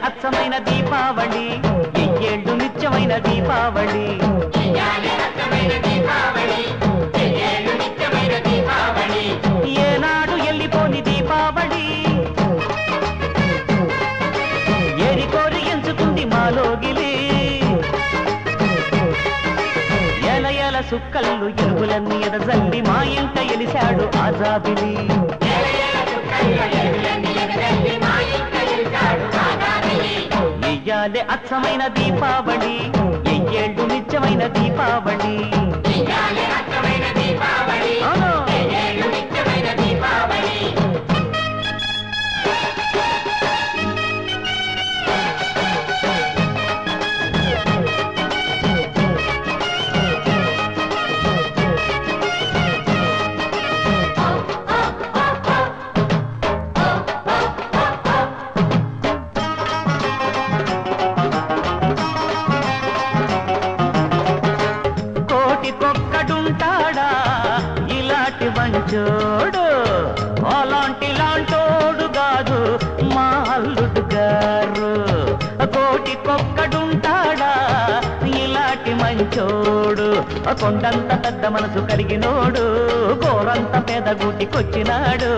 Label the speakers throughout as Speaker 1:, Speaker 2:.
Speaker 1: అచ్చమైన దీపావళి ఎయ్యేళ్ళు నిత్యమైన దీపావళి ఏనాడు ఎల్లిపోని దీపావళి ఏరి కోరి ఎంచుకుంది మాలోగిలి ఎల ఎల సుక్కళ్ళు ఎలుగులన్నీ ఎదజల్లి మా ఇంట ఎలిశాడు ఆజాబిలి ఎయ్యాలే అచ్చమైన దీపావళి ఎయ్యేళ్ళు నిత్యమైన దీపావళి అవును. కోటికొక్కడుంటాడా ఇలాంటి మంచోడు అలాంటి లాంటోడు కాదు మా అల్లుడు గారు కోటికొక్కడుంటాడా ఇలాంటి మంచోడు కొండంత పెద్ద మనసు కలిగినోడు గోరంత పేద గూటికొచ్చినాడు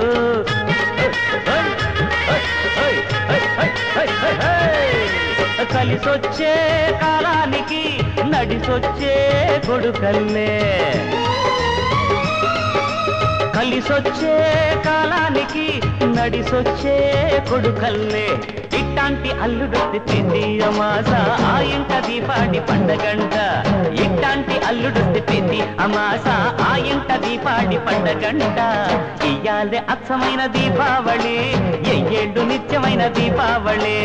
Speaker 1: కలిసొచ్చే కాలానికి నడిసొచ్చే కొడుకల్లే కలిసొచ్చే కాలానికి నడిసొచ్చే కొడుకల్లే ఇట్టాంటి అల్లుడొత్తి తిండి అమాస ఆ ఇంట దీపాడి పండగంట ఇట్టాంటి అల్లుడొత్తి తిండి అమాస ఆ ఇంట దీపాడి పండగంట ఇయ్యాలే అచ్చమైన దీపావళి ఎయ్యేళ్ళు నిత్యమైన దీపావళి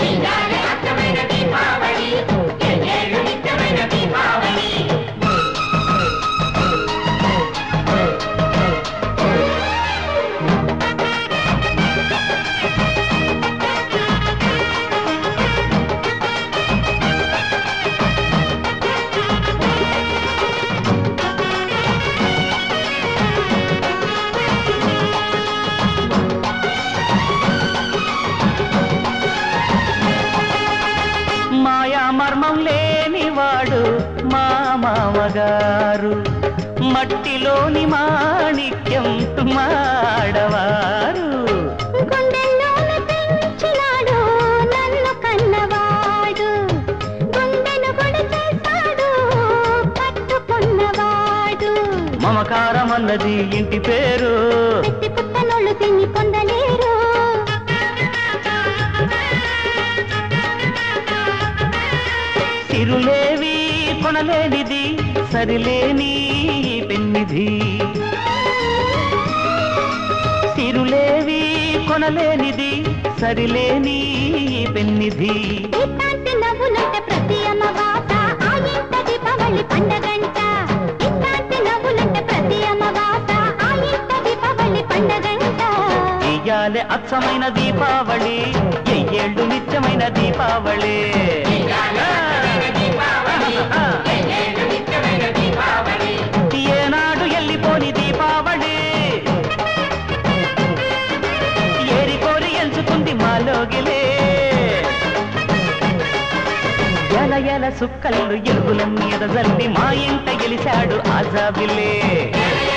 Speaker 1: మాయా మర్మం లేనివాడు మా మామగారు మట్టిలోని మాణిక్యం మాడవారు
Speaker 2: గుండెల్లోన పెంచినాడు నన్ను కన్నవాడు గుండెను గుడి చేశాడు పట్టుకున్నవాడు
Speaker 1: మమకారం అన్నది ఇంటి పేరు
Speaker 2: పెట్టి పుట్టనోళ్ళు తిని పొందలేరు
Speaker 1: సిరులేవి కొనలేనిది సరిలేని పెన్నిధి సిరులేవి కొనలేనిది సరిలేని పెన్నిధి
Speaker 2: ఇట్లాంటి నవ్వులుంటే ప్రతి అమ్మవాస ఆ ఇంట దీపావళి పండగంట ఇట్లాంటి నవ్వులుంటే ప్రతి అమ్మవాస ఆ ఇంట దీపావళి పండగంట
Speaker 1: ఇయ్యాలే అచ్చమైన దీపావళి ఎయ్యేళ్ళు నిత్యమైన దీపావళి ఆ, ఆ, ఏనాడు ఎల్లిపోని దీపావళి ఏరి కోరి ఎంచుకుంది మాలోగిలే ఎల ఎల సుక్కళ్ళు ఎలుగులన్నీ ఎదజల్లి మా ఇంట గెలిచాడు ఆజాబిలే